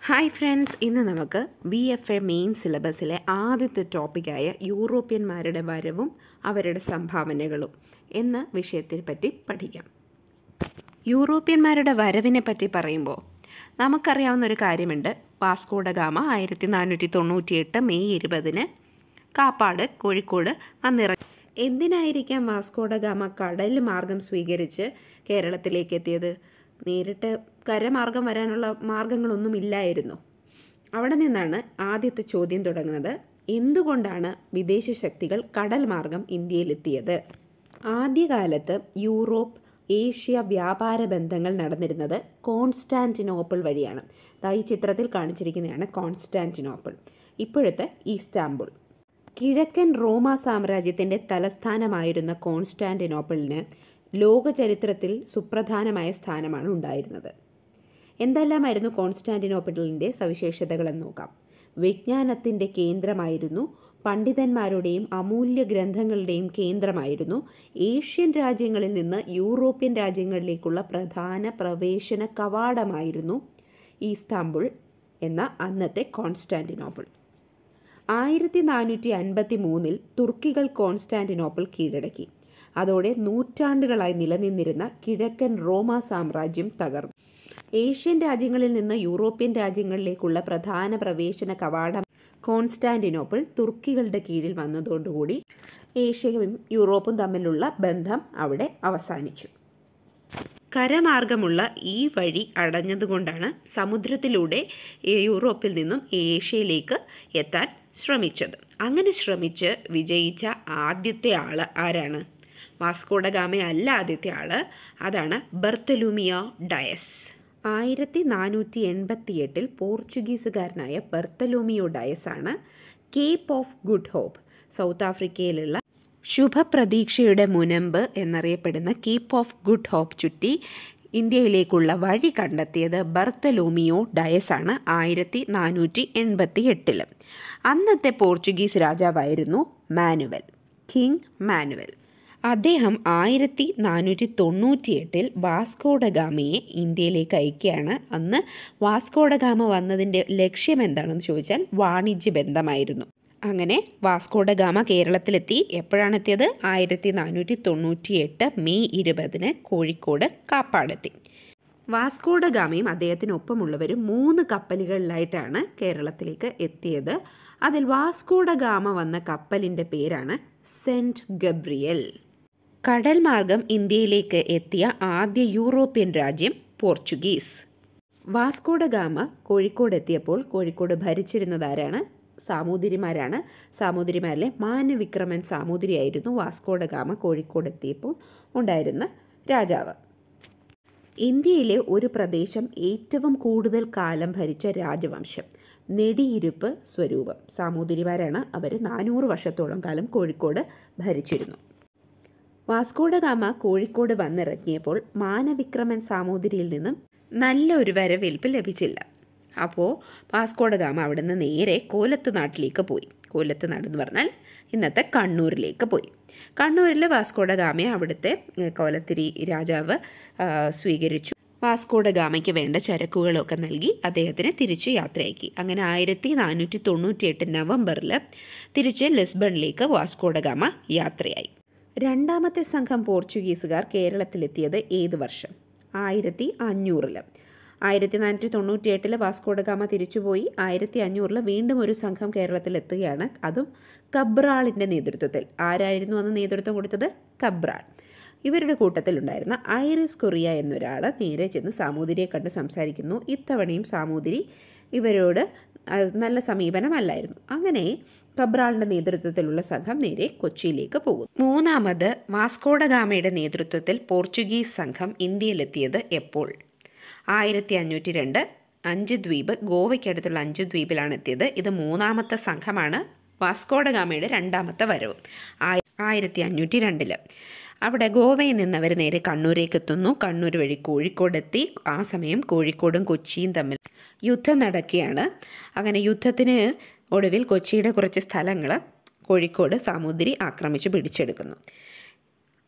hi friends ഇന്ന് നമുക്ക് B F A main സിലബസിലെ ആദ്യത്തെ ടോപ്പിക്കായ യൂറോപ്യന്മാരുടെ വരവും അവരുടെ സംഭാവനകളും എന്ന വിഷയത്തെ പറ്റി പഠിക്കാം യൂറോപ്യന്മാരുടെ വരവിനെ പറ്റി പറയുമ്പോൾ നമുക്കറിയാവുന്ന ഒരു കാര്യമുണ്ട് വാസ്കോഡ ഗാമ ആയിരത്തി നാനൂറ്റി തൊണ്ണൂറ്റി എട്ട് മെയ് ഇരുപതിന് കാപ്പാട് കോഴിക്കോട് വന്നിറങ്ങി എന്തിനായിരിക്കാം വാസ്കോഡ ഗാമ കടൽ മാർഗം സ്വീകരിച്ച് കേരളത്തിലേക്ക് എത്തിയത് നേരിട്ട് കരമാർഗം വരാനുള്ള മാർഗങ്ങളൊന്നും ഇല്ലായിരുന്നു അവിടെ നിന്നാണ് ആദ്യത്തെ ചോദ്യം തുടങ്ങുന്നത് എന്തുകൊണ്ടാണ് വിദേശ ശക്തികൾ കടൽ മാർഗം ഇന്ത്യയിലെത്തിയത് ആദ്യകാലത്ത് യൂറോപ്പ് ഏഷ്യ വ്യാപാര ബന്ധങ്ങൾ നടന്നിരുന്നത് കോൺസ്റ്റാന്റിനോപ്പിൾ വഴിയാണ് ദാ ഈ ചിത്രത്തിൽ കാണിച്ചിരിക്കുന്നതാണ് കോൺസ്റ്റാന്റിനോപ്പിൾ ഇപ്പോഴത്തെ ഈസ്താംബുൾ കിഴക്കൻ റോമ സാമ്രാജ്യത്തിൻ്റെ തലസ്ഥാനമായിരുന്ന കോൺസ്റ്റാന്റിനോപ്പിളിന് ലോക ചരിത്രത്തിൽ സുപ്രധാനമായ സ്ഥാനമാണ് ഉണ്ടായിരുന്നത് എന്തെല്ലാമായിരുന്നു കോൺസ്റ്റാന്റിനോപ്പിളിൻ്റെ സവിശേഷതകളെന്ന് നോക്കാം വിജ്ഞാനത്തിൻ്റെ കേന്ദ്രമായിരുന്നു പണ്ഡിതന്മാരുടെയും അമൂല്യ ഗ്രന്ഥങ്ങളുടെയും കേന്ദ്രമായിരുന്നു ഏഷ്യൻ രാജ്യങ്ങളിൽ നിന്ന് യൂറോപ്യൻ രാജ്യങ്ങളിലേക്കുള്ള പ്രധാന പ്രവേശന കവാടമായിരുന്നു ഈസ്താംബുൾ എന്ന അന്നത്തെ കോൺസ്റ്റാന്റിനോപ്പിൾ ആയിരത്തി നാനൂറ്റി അൻപത്തി മൂന്നിൽ തുർക്കികൾ കോൺസ്റ്റാന്റിനോപ്പിൾ കീഴടക്കി അതോടെ നൂറ്റാണ്ടുകളായി നിലനിന്നിരുന്ന കിഴക്കൻ റോമ സാമ്രാജ്യം തകർന്നു ഏഷ്യൻ രാജ്യങ്ങളിൽ നിന്ന് യൂറോപ്യൻ രാജ്യങ്ങളിലേക്കുള്ള പ്രധാന പ്രവേശന കവാടം കോൺസ്റ്റാന്റിനോപ്പിൾ തുർക്കികളുടെ കീഴിൽ വന്നതോടുകൂടി ഏഷ്യയും യൂറോപ്പും തമ്മിലുള്ള ബന്ധം അവിടെ അവസാനിച്ചു കരമാർഗമുള്ള ഈ വഴി അടഞ്ഞതുകൊണ്ടാണ് സമുദ്രത്തിലൂടെ യൂറോപ്പിൽ നിന്നും ഏഷ്യയിലേക്ക് എത്താൻ ശ്രമിച്ചത് അങ്ങനെ ശ്രമിച്ച് വിജയിച്ച ആദ്യത്തെ ആൾ ആരാണ് വാസ്കോഡ ഗാമ അല്ല ആദ്യത്തെ ആള് അതാണ് ബർത്തലൂമിയോ ഡയസ് ആയിരത്തി നാനൂറ്റി എൺപത്തി എട്ടിൽ പോർച്ചുഗീസുകാരനായ ബർത്തലൂമിയോ ഡയസ് ആണ് Cape of Good Hope South ആഫ്രിക്കയിലുള്ള ശുഭപ്രതീക്ഷയുടെ മുനമ്പ് എന്നറിയപ്പെടുന്ന കേപ്പ് ഓഫ് ഗുഡ് ഹോപ്പ് ചുറ്റി ഇന്ത്യയിലേക്കുള്ള വഴി കണ്ടെത്തിയത് ബർത്തലോമിയോ ഡയസ് ആണ് ആയിരത്തി നാനൂറ്റി എൺപത്തി എട്ടിൽ അന്നത്തെ പോർച്ചുഗീസ് രാജാവായിരുന്നു മാനുവൽ കിങ് മാനുവൽ അദ്ദേഹം ആയിരത്തി നാനൂറ്റി തൊണ്ണൂറ്റി എട്ടിൽ വാസ്കോഡഗാമയെ ഇന്ത്യയിലേക്ക് അയക്കുകയാണ് അന്ന് വാസ്കോഡഗാമ വന്നതിൻ്റെ ലക്ഷ്യം എന്താണെന്ന് ചോദിച്ചാൽ വാണിജ്യ ബന്ധമായിരുന്നു അങ്ങനെ വാസ്കോഡഗാമ കേരളത്തിലെത്തി എപ്പോഴാണ് എത്തിയത് ആയിരത്തി നാനൂറ്റി തൊണ്ണൂറ്റി എട്ട് മെയ് ഇരുപതിന് കോഴിക്കോട് കാപ്പാടെത്തി വാസ്കോഡഗാമയും അദ്ദേഹത്തിനൊപ്പമുള്ളവരും മൂന്ന് കപ്പലുകളിലായിട്ടാണ് കേരളത്തിലേക്ക് എത്തിയത് അതിൽ വാസ്കോഡഗാമ വന്ന കപ്പലിൻ്റെ പേരാണ് സെൻറ്റ് ഗബ്രിയൽ കടൽ മാർഗം ഇന്ത്യയിലേക്ക് എത്തിയ ആദ്യ യൂറോപ്യൻ രാജ്യം പോർച്ചുഗീസ് വാസ്കോഡഗാമ കോഴിക്കോട് എത്തിയപ്പോൾ കോഴിക്കോട് ഭരിച്ചിരുന്നത് ആരാണ് സാമൂതിരിമാരാണ് സാമൂതിരിമാരിലെ മാനവിക്രമൻ സാമൂതിരിയായിരുന്നു വാസ്കോഡഗാമ കോഴിക്കോട് എത്തിയപ്പോൾ ഉണ്ടായിരുന്ന രാജാവ് ഇന്ത്യയിലെ ഒരു പ്രദേശം ഏറ്റവും കൂടുതൽ കാലം ഭരിച്ച രാജവംശം നെടിയിരുപ്പ് സ്വരൂപം സാമൂതിരിമാരാണ് അവർ നാനൂറ് വർഷത്തോളം കാലം കോഴിക്കോട് ഭരിച്ചിരുന്നു വാസ്കോഡഗാമ കോഴിക്കോട് വന്നിറങ്ങിയപ്പോൾ മാനവിക്രമൻ സാമൂതിരിയിൽ നിന്നും നല്ല ഒരു വരവേൽപ്പ് ലഭിച്ചില്ല അപ്പോൾ വാസ്കോഡഗാമ അവിടെ നിന്ന് നേരെ കോലത്ത് നാട്ടിലേക്ക് പോയി കോലത്ത് നാട് എന്ന് പറഞ്ഞാൽ ഇന്നത്തെ കണ്ണൂരിലേക്ക് പോയി കണ്ണൂരിൽ വാസ്കോഡഗാമയെ അവിടുത്തെ കോലത്തിരി രാജാവ് സ്വീകരിച്ചു വാസ്കോഡഗാമയ്ക്ക് വേണ്ട ചരക്കുകളൊക്കെ നൽകി അദ്ദേഹത്തിന് തിരിച്ച് യാത്രയാക്കി അങ്ങനെ ആയിരത്തി നാനൂറ്റി തൊണ്ണൂറ്റി എട്ട് നവംബറിൽ തിരിച്ച് ലിസ്ബണിലേക്ക് വാസ്കോഡഗാമ യാത്രയായി രണ്ടാമത്തെ സംഘം പോർച്ചുഗീസുകാർ കേരളത്തിലെത്തിയത് ഏത് വർഷം ആയിരത്തി അഞ്ഞൂറിൽ ആയിരത്തി നാനൂറ്റി തൊണ്ണൂറ്റി എട്ടിൽ വാസ്കോഡഗാമ തിരിച്ചുപോയി ആയിരത്തി അഞ്ഞൂറിൽ വീണ്ടും ഒരു സംഘം കേരളത്തിലെത്തുകയാണ് അതും കബ്രാളിൻ്റെ നേതൃത്വത്തിൽ ആരായിരുന്നു അന്ന് നേതൃത്വം കൊടുത്തത് കബ്രാൾ ഇവരുടെ കൂട്ടത്തിലുണ്ടായിരുന്ന ഐറിസ് കൊറിയ എന്നൊരാൾ നേരെ ചെന്ന് സാമൂതിരിയെ കണ്ട് സംസാരിക്കുന്നു ഇത്തവണയും സാമൂതിരി ഇവരോട് നല്ല സമീപനമല്ലായിരുന്നു അങ്ങനെ കബ്രാളിൻ്റെ നേതൃത്വത്തിലുള്ള സംഘം നേരെ കൊച്ചിയിലേക്ക് പോകും മൂന്നാമത് വാസ്കോഡഗാമയുടെ നേതൃത്വത്തിൽ പോർച്ചുഗീസ് സംഘം ഇന്ത്യയിലെത്തിയത് എപ്പോൾ ആയിരത്തി അഞ്ഞൂറ്റി രണ്ട് അഞ്ച് ദ്വീപ് ഗോവയ്ക്കടുത്തുള്ള അഞ്ച് ദ്വീപിലാണ് എത്തിയത് ഇത് മൂന്നാമത്തെ സംഘമാണ് വാസ്കോഡഗാമയുടെ രണ്ടാമത്തെ വരവ് ആയിരത്തി അഞ്ഞൂറ്റി രണ്ടിൽ അവിടെ ഗോവയിൽ നിന്ന് അവർ നേരെ കണ്ണൂരേക്ക് എത്തുന്നു കണ്ണൂർ വഴി കോഴിക്കോടെത്തി ആ സമയം കോഴിക്കോടും കൊച്ചിയും തമ്മിൽ യുദ്ധം നടക്കുകയാണ് അങ്ങനെ യുദ്ധത്തിന് ഒടുവിൽ കൊച്ചിയുടെ കുറച്ച് സ്ഥലങ്ങൾ കോഴിക്കോട് സാമൂതിരി ആക്രമിച്ച് പിടിച്ചെടുക്കുന്നു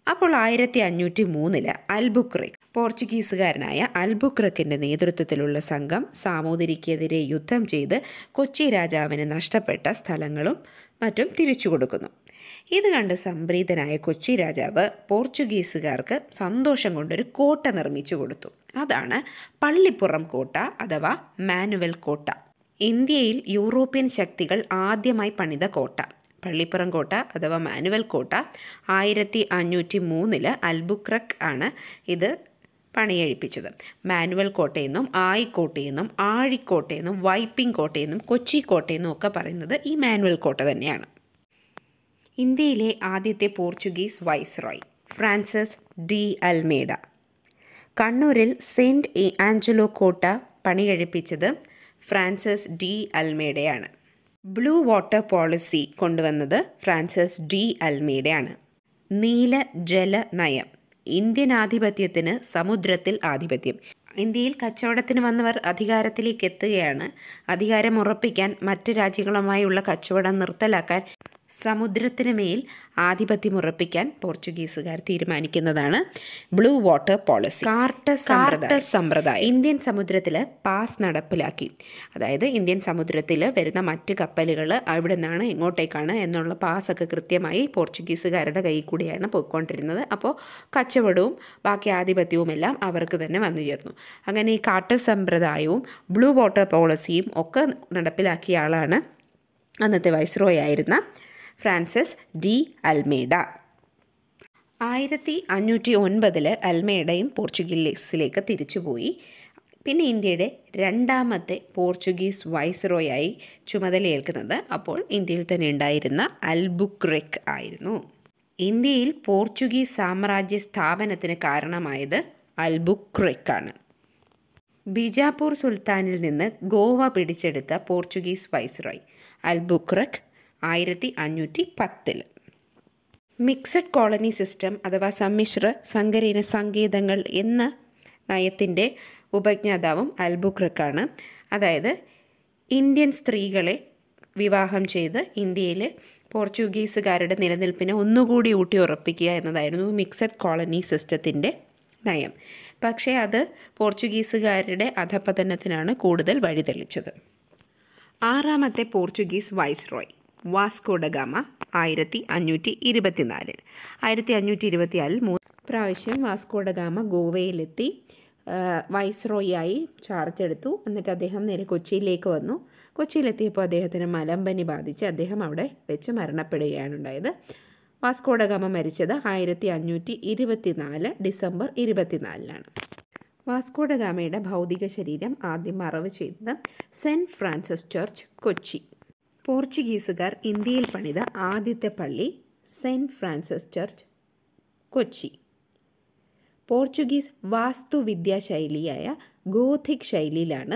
അപ്പോൾ ആയിരത്തി അഞ്ഞൂറ്റി മൂന്നില് അൽബുക്രിക് പോർച്ചുഗീസുകാരനായ അൽബുക്രക്കിൻ്റെ നേതൃത്വത്തിലുള്ള സംഘം സാമൂതിരിക്കെതിരെ യുദ്ധം ചെയ്ത് കൊച്ചി രാജാവിന് നഷ്ടപ്പെട്ട സ്ഥലങ്ങളും മറ്റും തിരിച്ചു കൊടുക്കുന്നു ഇത് കണ്ട് സംപ്രീതനായ കൊച്ചി രാജാവ് പോർച്ചുഗീസുകാർക്ക് സന്തോഷം കൊണ്ടൊരു കോട്ട നിർമ്മിച്ചു കൊടുത്തു അതാണ് പള്ളിപ്പുറം കോട്ട അഥവാ മാനുവൽ കോട്ട ഇന്ത്യയിൽ യൂറോപ്യൻ ശക്തികൾ ആദ്യമായി പണിത കോട്ട പള്ളിപ്പുറം കോട്ട അഥവാ മാനുവൽ കോട്ട ആയിരത്തി അഞ്ഞൂറ്റി മൂന്നില് അൽബുക്രക് ആണ് ഇത് പണിയഴിപ്പിച്ചത് മാനുവൽ കോട്ടയെന്നും ആയിക്കോട്ടയെന്നും ആഴിക്കോട്ടയെന്നും വൈപ്പിംഗ് കോട്ടയെന്നും കൊച്ചി കോട്ടയെന്നും ഒക്കെ പറയുന്നത് ഈ മാനുവൽ കോട്ട തന്നെയാണ് ഇന്ത്യയിലെ ആദ്യത്തെ Portuguese viceroy Francis de Almeida കണ്ണൂരിൽ സെയിൻറ്റ് എ ആഞ്ചലോ കോട്ട പണികഴിപ്പിച്ചത് ഫ്രാൻസിസ് ഡി അൽമേഡയാണ് ബ്ലൂ വാട്ടർ പോളിസി കൊണ്ടുവന്നത് ഫ്രാൻസിസ് ഡി അൽമേഡയാണ് നീല ജല നയം ഇന്ത്യൻ ആധിപത്യത്തിന് സമുദ്രത്തിൽ ആധിപത്യം ഇന്ത്യയിൽ കച്ചവടത്തിന് വന്നവർ അധികാരത്തിലേക്ക് എത്തുകയാണ് അധികാരം ഉറപ്പിക്കാൻ മറ്റ് രാജ്യങ്ങളുമായുള്ള കച്ചവടം നിർത്തലാക്കാൻ സമുദ്രത്തിന് മേൽ ആധിപത്യം ഉറപ്പിക്കാൻ പോർച്ചുഗീസുകാർ തീരുമാനിക്കുന്നതാണ് ബ്ലൂ വാട്ടർ പോളിസി കാർട്ട കാർട്ട സമ്പ്രദായം ഇന്ത്യൻ സമുദ്രത്തിൽ പാസ് നടപ്പിലാക്കി അതായത് ഇന്ത്യൻ സമുദ്രത്തിൽ വരുന്ന മറ്റ് കപ്പലുകൾ അവിടെ നിന്നാണ് എങ്ങോട്ടേക്കാണ് എന്നുള്ള പാസ്സൊക്കെ കൃത്യമായി പോർച്ചുഗീസുകാരുടെ കയ്യിൽ കൂടിയാണ് പോയിക്കൊണ്ടിരുന്നത് അപ്പോൾ കച്ചവടവും ബാക്കി ആധിപത്യവും എല്ലാം അവർക്ക് തന്നെ വന്നു ചേർന്നു അങ്ങനെ ഈ കാട്ട സമ്പ്രദായവും ബ്ലൂ വാട്ടർ പോളിസിയും ഒക്കെ നടപ്പിലാക്കിയ ആളാണ് അന്നത്തെ വൈസ്രോയ് ആയിരുന്ന ഫ്രാൻസിസ് ഡി അൽമേഡ ആയിരത്തി അഞ്ഞൂറ്റി ഒൻപതിൽ അൽമേഡയും പോർച്ചുഗീസിലേക്ക് തിരിച്ചുപോയി പിന്നെ ഇന്ത്യയുടെ രണ്ടാമത്തെ പോർച്ചുഗീസ് വൈസ്രോയായി ചുമതലയേൽക്കുന്നത് അപ്പോൾ ഇന്ത്യയിൽ തന്നെ ഉണ്ടായിരുന്ന അൽബുക്രെക് ആയിരുന്നു ഇന്ത്യയിൽ പോർച്ചുഗീസ് സാമ്രാജ്യ സ്ഥാപനത്തിന് കാരണമായത് അൽബുക്രെക് ആണ് ബിജാപൂർ സുൽത്താനിൽ നിന്ന് ഗോവ പിടിച്ചെടുത്ത പോർച്ചുഗീസ് വൈസ്രോയ് അൽബുക്രക് ആയിരത്തി അഞ്ഞൂറ്റി പത്തിൽ മിക്സഡ് കോളനി സിസ്റ്റം അഥവാ സമ്മിശ്ര സങ്കരീന സങ്കേതങ്ങൾ എന്ന നയത്തിൻ്റെ ഉപജ്ഞാതാവും അൽബുക്രക്കാണ് അതായത് ഇന്ത്യൻ സ്ത്രീകളെ വിവാഹം ചെയ്ത് ഇന്ത്യയിൽ പോർച്ചുഗീസുകാരുടെ നിലനിൽപ്പിനെ ഒന്നുകൂടി ഊട്ടി ഉറപ്പിക്കുക എന്നതായിരുന്നു മിക്സഡ് കോളനി സിസ്റ്റത്തിൻ്റെ നയം പക്ഷേ അത് പോർച്ചുഗീസുകാരുടെ അധപതനത്തിനാണ് കൂടുതൽ വഴിതെളിച്ചത് ആറാമത്തെ പോർച്ചുഗീസ് വൈസ്രോയ് വാസ്കോഡഗാമ ആയിരത്തി അഞ്ഞൂറ്റി ഇരുപത്തിനാലിൽ ആയിരത്തി അഞ്ഞൂറ്റി ഇരുപത്തിനാലിൽ മൂന്ന് പ്രാവശ്യം വാസ്കോഡഗാമ ഗോവയിലെത്തി വൈസ്രോയായി ചാർജ് എടുത്തു എന്നിട്ട് അദ്ദേഹം നേരെ കൊച്ചിയിലേക്ക് വന്നു കൊച്ചിയിലെത്തിയപ്പോൾ അദ്ദേഹത്തിന് മലമ്പനി ബാധിച്ച് അദ്ദേഹം അവിടെ വെച്ച് മരണപ്പെടുകയാണ് ഉണ്ടായത് വാസ്കോഡഗാമ മരിച്ചത് ആയിരത്തി അഞ്ഞൂറ്റി ഇരുപത്തിനാല് ഡിസംബർ ഇരുപത്തിനാലിനാണ് വാസ്കോഡഗാമയുടെ ഭൗതിക ശരീരം ആദ്യം മറവ് ചെയ്തത് സെൻറ്റ് ഫ്രാൻസിസ് ചർച്ച് കൊച്ചി പോർച്ചുഗീസുകാർ ഇന്ത്യയിൽ പണിത ആദ്യത്തെ പള്ളി Saint Francis church Kochi Portuguese വാസ്തുവിദ്യാ ശൈലിയായ ഗോഥിക് ശൈലിയിലാണ്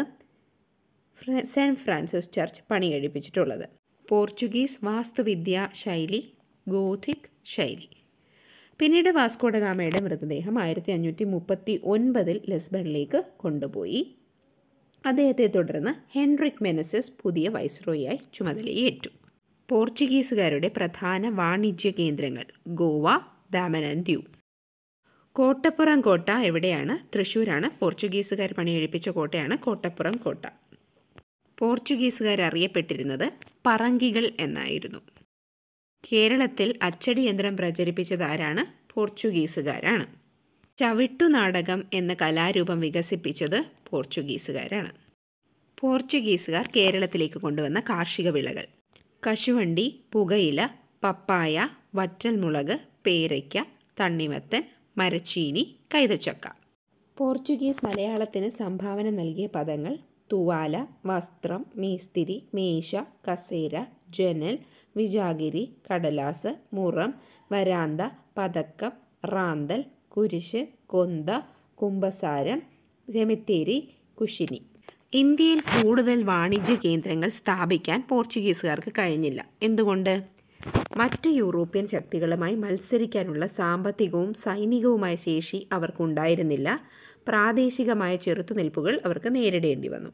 സെൻറ്റ് ഫ്രാൻസിസ് ചർച്ച് പണി കഴിപ്പിച്ചിട്ടുള്ളത് പോർച്ചുഗീസ് വാസ്തുവിദ്യാ ശൈലി ഗോഥിക് ശൈലി പിന്നീട് വാസ്കോഡഗാമയുടെ മൃതദേഹം ആയിരത്തി അഞ്ഞൂറ്റി മുപ്പത്തി ഒൻപതിൽ ലിസ്ബണിലേക്ക് കൊണ്ടുപോയി അദ്ദേഹത്തെ തുടർന്ന് ഹെൻറിക് മെനസിസ് പുതിയ വൈസ്രോയായി ചുമതലയേറ്റു പോർച്ചുഗീസുകാരുടെ പ്രധാന വാണിജ്യ കേന്ദ്രങ്ങൾ ഗോവ ദാമൻ ആൻഡ് ദ്യൂ കോട്ടപ്പുറം കോട്ട എവിടെയാണ് തൃശ്ശൂരാണ് പോർച്ചുഗീസുകാർ പണിയെഴുപ്പിച്ച കോട്ടയാണ് കോട്ടപ്പുറം കോട്ട പോർച്ചുഗീസുകാർ അറിയപ്പെട്ടിരുന്നത് പറങ്കികൾ എന്നായിരുന്നു കേരളത്തിൽ അച്ചടി യന്ത്രം പ്രചരിപ്പിച്ചത് ആരാണ് പോർച്ചുഗീസുകാരാണ് ചവിട്ടുനാടകം എന്ന കലാരൂപം വികസിപ്പിച്ചത് പോർച്ചുഗീസുകാരാണ് പോർച്ചുഗീസുകാർ കേരളത്തിലേക്ക് കൊണ്ടുവന്ന കാർഷിക വിളകൾ കശുവണ്ടി പുകയില പപ്പായ വറ്റൽമുളക് പേരയ്ക്ക തണ്ണിമത്തൻ മരച്ചീനി കൈതച്ചക്ക പോർച്ചുഗീസ് മലയാളത്തിന് സംഭാവന നൽകിയ പദങ്ങൾ തുവാല വസ്ത്രം മേസ്തിരി മേശ കസേര ജനൽ വിജാഗിരി കടലാസ് മുറം വരാന്ത പതക്കം റാന്തൽ കുരിശ് കൊന്ത കുംഭസാരം സെമിത്തേരി കുശിനി ഇന്ത്യയിൽ കൂടുതൽ വാണിജ്യ കേന്ദ്രങ്ങൾ സ്ഥാപിക്കാൻ പോർച്ചുഗീസുകാർക്ക് കഴിഞ്ഞില്ല എന്തുകൊണ്ട് മറ്റ് യൂറോപ്യൻ ശക്തികളുമായി മത്സരിക്കാനുള്ള സാമ്പത്തികവും സൈനികവുമായ ശേഷി അവർക്കുണ്ടായിരുന്നില്ല പ്രാദേശികമായ ചെറുത്തുനിൽപ്പുകൾ അവർക്ക് നേരിടേണ്ടി വന്നു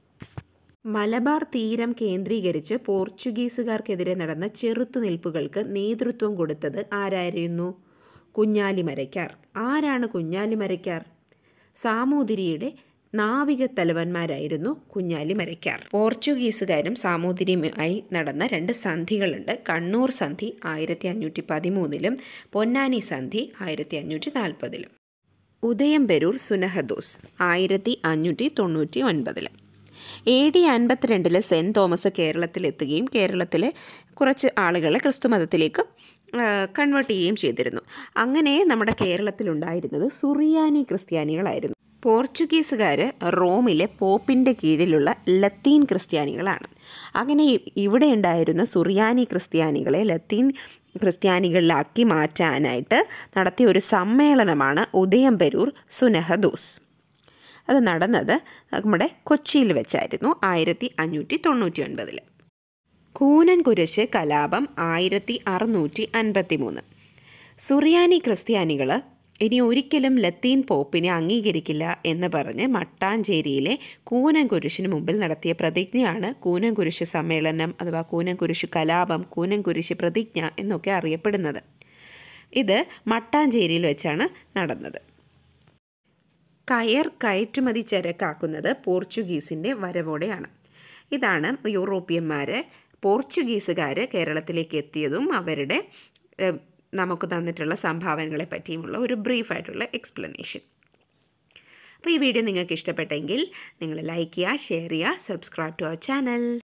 മലബാർ തീരം കേന്ദ്രീകരിച്ച് പോർച്ചുഗീസുകാർക്കെതിരെ നടന്ന ചെറുത്തുനിൽപ്പുകൾക്ക് നേതൃത്വം കൊടുത്തത് ആരായിരുന്നു കുഞ്ഞാലിമരയ്ക്കാർ ആരാണ് കുഞ്ഞാലിമരയ്ക്കാർ സാമൂതിരിയുടെ നാവിക തലവന്മാരായിരുന്നു കുഞ്ഞാലിമരയ്ക്കാർ പോർച്ചുഗീസുകാരും സാമൂതിരിയുമായി നടന്ന രണ്ട് സന്ധികളുണ്ട് കണ്ണൂർ സന്ധി ആയിരത്തി അഞ്ഞൂറ്റി പതിമൂന്നിലും പൊന്നാനി സന്ധി ആയിരത്തി അഞ്ഞൂറ്റി നാൽപ്പതിലും ഉദയംപെരൂർ സുനഹദോസ് ആയിരത്തി അഞ്ഞൂറ്റി തൊണ്ണൂറ്റി ഒൻപതിൽ എ ഡി അൻപത്തിരണ്ടിൽ സെൻറ്റ് തോമസ് കേരളത്തിലെത്തുകയും കേരളത്തിലെ കുറച്ച് ആളുകളെ ക്രിസ്തുമതത്തിലേക്ക് കൺവേർട്ട് ചെയ്യുകയും ചെയ്തിരുന്നു അങ്ങനെ നമ്മുടെ കേരളത്തിലുണ്ടായിരുന്നത് സുറിയാനി ക്രിസ്ത്യാനികളായിരുന്നു പോർച്ചുഗീസുകാർ റോമിലെ പോപ്പിൻ്റെ കീഴിലുള്ള ലത്തീൻ ക്രിസ്ത്യാനികളാണ് അങ്ങനെ ഇവിടെ ഉണ്ടായിരുന്ന സുറിയാനി ക്രിസ്ത്യാനികളെ ലത്തീൻ ക്രിസ്ത്യാനികളിലാക്കി മാറ്റാനായിട്ട് നടത്തിയ ഒരു സമ്മേളനമാണ് ഉദയംപെരൂർ സുനഹദോസ് അത് നടന്നത് നമ്മുടെ കൊച്ചിയിൽ വെച്ചായിരുന്നു ആയിരത്തി അഞ്ഞൂറ്റി തൊണ്ണൂറ്റി ഒൻപതിൽ കൂനൻ കുരിശ് കലാപം ആയിരത്തി അറുന്നൂറ്റി അൻപത്തി മൂന്ന് സുറിയാനി ക്രിസ്ത്യാനികൾ ഇനി ഒരിക്കലും ലത്തീൻ പോപ്പിനെ അംഗീകരിക്കില്ല എന്ന് പറഞ്ഞ് മട്ടാഞ്ചേരിയിലെ കൂനൻ കുരിശിന് മുമ്പിൽ നടത്തിയ പ്രതിജ്ഞയാണ് കൂനൻ കുരിശ് സമ്മേളനം അഥവാ കൂനൻ കുരിശ് കലാപം കൂനൻ കുരിശ് പ്രതിജ്ഞ എന്നൊക്കെ അറിയപ്പെടുന്നത് ഇത് മട്ടാഞ്ചേരിയിൽ വെച്ചാണ് നടന്നത് കയർ കയറ്റുമതി ചരക്കാക്കുന്നത് പോർച്ചുഗീസിൻ്റെ വരവോടെയാണ് ഇതാണ് യൂറോപ്യന്മാർ പോർച്ചുഗീസുകാർ കേരളത്തിലേക്ക് എത്തിയതും അവരുടെ നമുക്ക് തന്നിട്ടുള്ള സംഭാവനകളെ പറ്റിയുമുള്ള ഒരു ബ്രീഫായിട്ടുള്ള എക്സ്പ്ലനേഷൻ അപ്പോൾ ഈ വീഡിയോ നിങ്ങൾക്ക് ഇഷ്ടപ്പെട്ടെങ്കിൽ നിങ്ങൾ ലൈക്ക് ചെയ്യുക ഷെയർ ചെയ്യുക സബ്സ്ക്രൈബ് ടു അവർ ചാനൽ